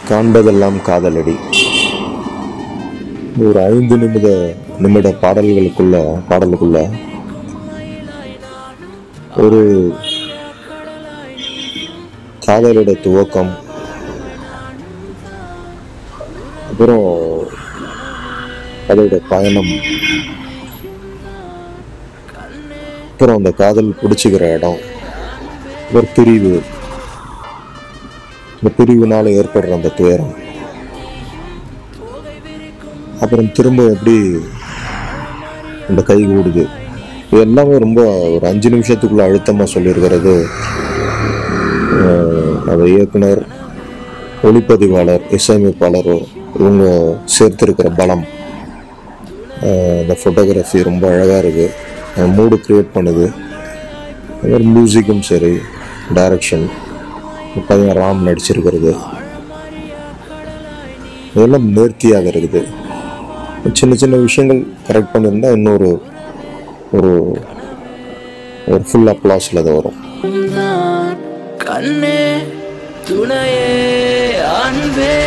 காண்பதெல்லாம் காதலடி ஒரு ஐந்து நிமிட நிமிட பாடல்களுக்குள்ள பாடலுக்குள்ள ஒரு காதலோட துவக்கம் அப்புறம் அதோட பயணம் அப்புறம் அந்த காதல் பிடிச்சிக்கிற இடம் ஒரு பிரிவு இந்த பிரிவினால ஏற்படுற அந்த துயரம் அப்புறம் திரும்ப எப்படி இந்த கை கூடுது இது எல்லாமே ரொம்ப ஒரு அஞ்சு நிமிஷத்துக்குள்ள அழுத்தமாக சொல்லியிருக்கிறது அஹ், அந்த இயக்குனர் ஒளிப்பதிவாளர் இசையமைப்பாளர் இவங்க சேர்த்திருக்கிற பலம் அஹ், இந்த ஃபோட்டோகிராஃபி ரொம்ப அழகாக இருக்குது மூடு க்ரியேட் பண்ணுது அது மாதிரி மியூசிக்கும் சரி டைரக்ஷன் பையன் ராம் நடிச்சிருக்கிறது இதெல்லாம் நேர்த்தியாக இருக்குது சின்ன சின்ன விஷயங்கள் கரெக்ட் பண்ணியிருந்தா இன்னொரு ஒரு ஒரு ஃபுல் அப்ளாஸில் அது வரும் நான் கண்ணே துணையே அன்பே